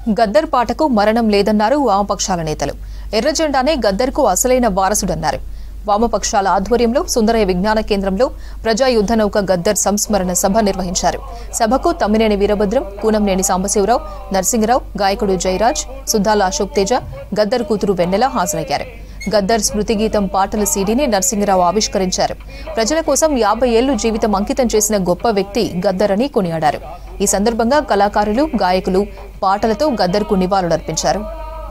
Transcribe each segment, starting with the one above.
గద్దర్ పాటకు మరణం లేదన్నారు వామపక్షాల నేతలు ఎర్రజెండానే గద్దర్కు అసలైన వారసుడన్నారు వామపక్షాల ఆధ్వర్యంలో సుందరయ్య విజ్ఞాన కేంద్రంలో ప్రజా యుద్ధ నౌక గద్దర్ సంస్మరణ సభ నిర్వహించారు సభకు తమ్మినేని వీరభద్రం కూనంనేని సాంబశివరావు నరసింగరావు గాయకుడు జయరాజ్ సుద్దాల అశోక్ తేజ గద్దర్ కూతురు వెన్నెల హాజరయ్యారు గద్దర్ స్మృతి గీతం పాటల సీడీని నరసింగరావు ఆవిష్కరించారు ప్రజల కోసం యాభై ఏళ్లు జీవితం అంకితం చేసిన గొప్ప వ్యక్తి గద్దర్ అని కొనియాడారు ఈ సందర్భంగా కళాకారులు గాయకులు పాటలతో గద్దర్కు నివాళులర్పించారు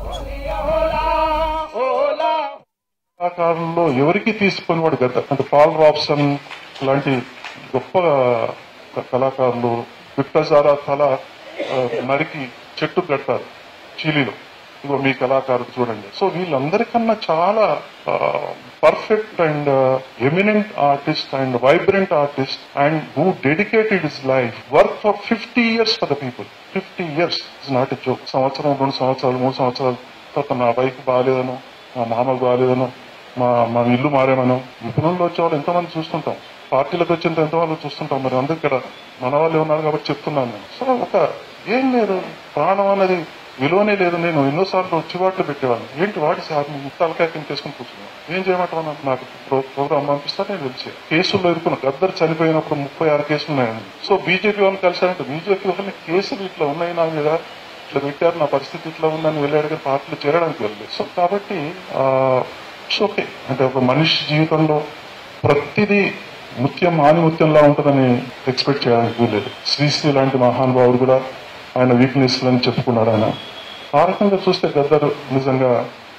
కళాకారుల్లో ఎవరికి తీసుకొని వాడు గద్ద అంటే పాల్ రాబ్సన్ లాంటి గొప్ప క- కళాకారులు విప్లజారా తల ఆ, నరికి చెట్టు కట్టారు చీలీలో ఇగో మీ కళాకారుడు చూడండి సో వీళ్ళందరికన్నా చాలా perfect and eminent artist and vibrant artist and who dedicated his life work for fifty years for the people fifty years is not a joke సంవత్సరం రెండు సంవత్సరాలు మూడు సంవత్సరాలు తర్వాత నా వైఫ్ బాగాలేదనో మా మామకు బాగాలేదనో మా మా ఇల్లు మారేమనో నిపుణుల్లో వచ్చేవాళ్ళు ఎంతమంది చూస్తుంటాం పార్టీలకు వచ్చేంత ఎంతమంది చూస్తుంటాం మరి అందరు ఇక్కడ మన వాళ్ళు ఉన్నారు కాబట్టి చెప్తున్నాను నేను సో ఒక ఏం లేదు ప్రాణం అన్నది విలువనే లేదు నేను ఎన్నోసార్లు వచ్చిబాట్లు పెట్టేవాడిని ఏంటి వాడి సార్ నువ్వు తలకాయ కింద చేసుకుని కూర్చున్నాను ఏం చేయమంటావు నాకు ప్రో- ప్రోగ్రామ్ పంపిస్తా నేను తెలిసి కేసుల్లో ఇరుకున్న గద్దరు చనిపోయినప్పుడు ముప్పై ఆరు కేసులు ఉన్నాయండి సో బీజేపీ వాళ్ళని కలిసారంటే బీజేపీ వాళ్ళని కేసులు ఇట్లా ఉన్నాయి నా మీద ఇట్లా పెట్టారు నా పరిస్థితి ఇట్లా ఉందని వెళ్ళాడు కానీ పార్టీలు చేరడానికి వెళ్ళలేదు సో కాబట్టి ఇట్స్ ఓకే అంటే ఒక మనిషి జీవితంలో ప్రతిదీ ముత్యం ఆనిముత్యంలా ఉంటుందని ఎక్స్పెక్ట్ చేయడానికి వీల్లేదు శ్రీశ్రీ లాంటి మహానుభావుడు కూడా ఆయన వీక్నెస్ అని చెప్పుకున్నాడు ఆయన ఆ రకంగా చూస్తే గద్దరు నిజంగా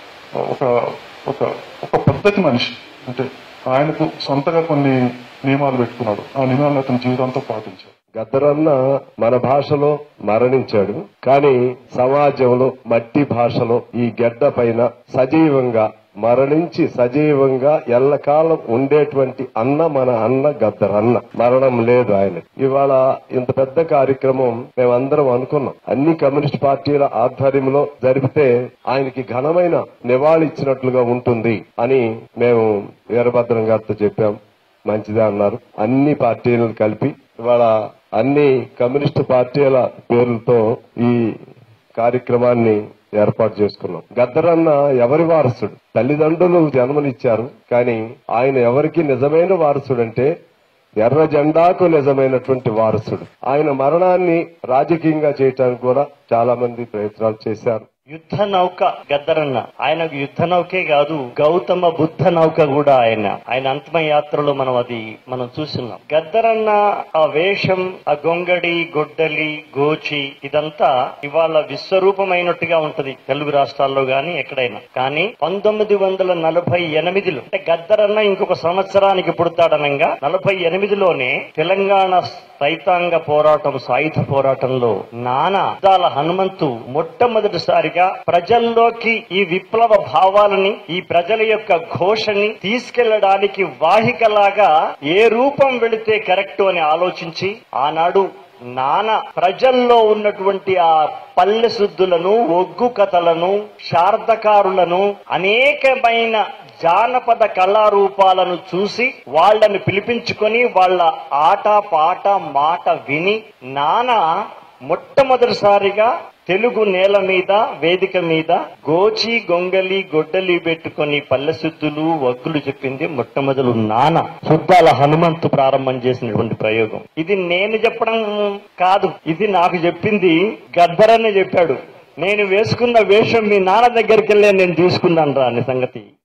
ఒక ఒక ఒక పద్ధతి మనిషి అంటే ఆయనకు సొంతగా కొన్ని నియమాలు పెట్టుకున్నాడు ఆ నియమాలను అతని జీవితంతో పాటించాడు గద్దరన్న మన భాషలో మరణించాడు కానీ సమాజంలో మట్టి భాషలో ఈ గడ్డ పైన సజీవంగా మరణించి సజీవంగా ఎల్లకాలం ఉండేటువంటి అన్న మన అన్న గద్దరన్న మరణం లేదు ఆయన ఇవాళ ఇంత పెద్ద కార్యక్రమం మేమందరం అనుకున్నాం అన్ని కమ్యూనిస్ట్ పార్టీల ఆధ్వర్యంలో జరిపితే ఆయనకి ఘనమైన నివాళి ఇచ్చినట్లుగా ఉంటుంది అని మేము వీరభద్రం గారితో చెప్పాం మంచిదే అన్నారు అన్ని పార్టీలను కలిపి ఇవాళ అన్ని కమ్యూనిస్టు పార్టీల పేర్లతో ఈ కార్యక్రమాన్ని ఏర్పాటు చేసుకున్నాం గద్దరన్న ఎవరి వారసుడు తల్లిదండ్రులు జన్మనిచ్చారు కానీ ఆయన ఎవరికి నిజమైన వారసుడు అంటే ఎర్ర జెండాకు నిజమైనటువంటి వారసుడు ఆయన మరణాన్ని రాజకీయంగా చేయటానికి కూడా చాలా మంది ప్రయత్నాలు చేశారు యుద్ధ నౌక గద్దరన్న ఆయనకు యుద్ధ నౌకే కాదు గౌతమ బుద్ధ నౌక కూడా ఆయన ఆయన అంతిమ యాత్రలో మనం అది మనం చూస్తున్నాం గద్దరన్న ఆ వేషం ఆ గొంగడి గొడ్డలి గోచి ఇదంతా ఇవాళ విశ్వరూపమైనట్టుగా ఉంటది తెలుగు రాష్ట్రాల్లో గాని ఎక్కడైనా కానీ పంతొమ్మిది వందల నలభై ఎనిమిదిలో అంటే గద్దరన్న ఇంకొక సంవత్సరానికి పుడతాడనంగా నలభై ఎనిమిదిలోనే తెలంగాణ రైతాంగ పోరాటం సాయుధ పోరాటంలో నానా అద్దాల హనుమంతు మొట్టమొదటిసారిగా ప్రజల్లోకి ఈ విప్లవ భావాలని ఈ ప్రజల యొక్క ఘోషని తీసుకెళ్లడానికి వాహికలాగా ఏ రూపం వెళితే కరెక్ట్ అని ఆలోచించి ఆనాడు నానా ప్రజల్లో ఉన్నటువంటి ఆ పల్లె శుద్ధులను ఒగ్గు కథలను శారదకారులను అనేకమైన జానపద కళారూపాలను చూసి వాళ్ళని పిలిపించుకొని వాళ్ళ ఆట పాట మాట విని నానా మొట్టమొదటిసారిగా తెలుగు నేల మీద వేదిక మీద గోచి గొంగలి గొడ్డలి పెట్టుకొని పల్లెశుద్ధులు వగ్గులు చెప్పింది మొట్టమొదలు నాన్న శుద్ధాల హనుమంతు ప్రారంభం చేసినటువంటి ప్రయోగం ఇది నేను చెప్పడం కాదు ఇది నాకు చెప్పింది గద్దరనే చెప్పాడు నేను వేసుకున్న వేషం మీ నాన్న దగ్గరికి వెళ్ళే నేను తీసుకున్నాను రా అనే సంగతి